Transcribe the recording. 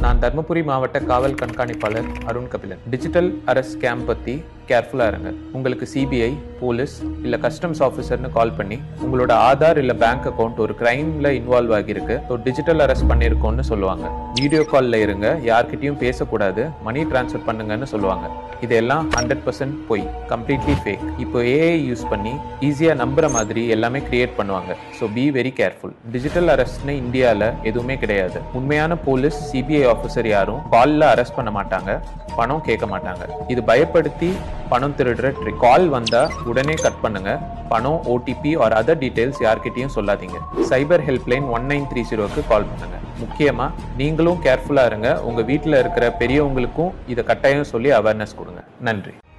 நான் தர்மபுரி மாவட்ட காவல் கண்காணிப்பாளர் Arun Kabilan digital arrest scam பற்றி கேர்ஃபுல்லாக இருங்க உங்களுக்கு சிபிஐ போலீஸ் இல்லை கஸ்டம்ஸ் ஆஃபீஸர்னு கால் பண்ணி உங்களோட ஆதார் இல்லை பேங்க் அக்கௌண்ட் ஒரு கிரைமில் இன்வால்வ் ஆகியிருக்கு ஸோ டிஜிட்டல் அரெஸ்ட் பண்ணியிருக்கோன்னு சொல்லுவாங்க வீடியோ காலில் இருங்க யார்கிட்டயும் பேசக்கூடாது மணி ட்ரான்ஸ்ஃபர் பண்ணுங்கன்னு சொல்லுவாங்க இதெல்லாம் ஹண்ட்ரட் பர்சன்ட் பொய் கம்ப்ளீட்லி ஃபேக் இப்போ ஏஐ யூஸ் பண்ணி ஈஸியாக நம்புற மாதிரி எல்லாமே கிரியேட் பண்ணுவாங்க so be very careful digital அரெஸ்ட்னு இந்தியாவில் எதுவுமே கிடையாது உண்மையான போலீஸ் சிபிஐ ஆஃபீஸர் யாரும் காலில் அரெஸ்ட் பண்ண மாட்டாங்க பணம் கேட்க மாட்டாங்க இது பயப்படுத்தி பணம் திருடுற ட்ரிக் கால் வந்தா உடனே கட் பண்ணுங்க பணம் ஓடிபி ஆர் அதர் டீடைல்ஸ் யார்கிட்டயும் சொல்லாதீங்க cyber helpline one nine three ஜீரோக்கு கால் பண்ணுங்க முக்கியமா நீங்களும் கேர்ஃபுல்லா இருங்க உங்க வீட்டில் இருக்கிற பெரியவங்களுக்கும் இதை கட்டாயம் சொல்லி அவேர்னஸ் கொடுங்க நன்றி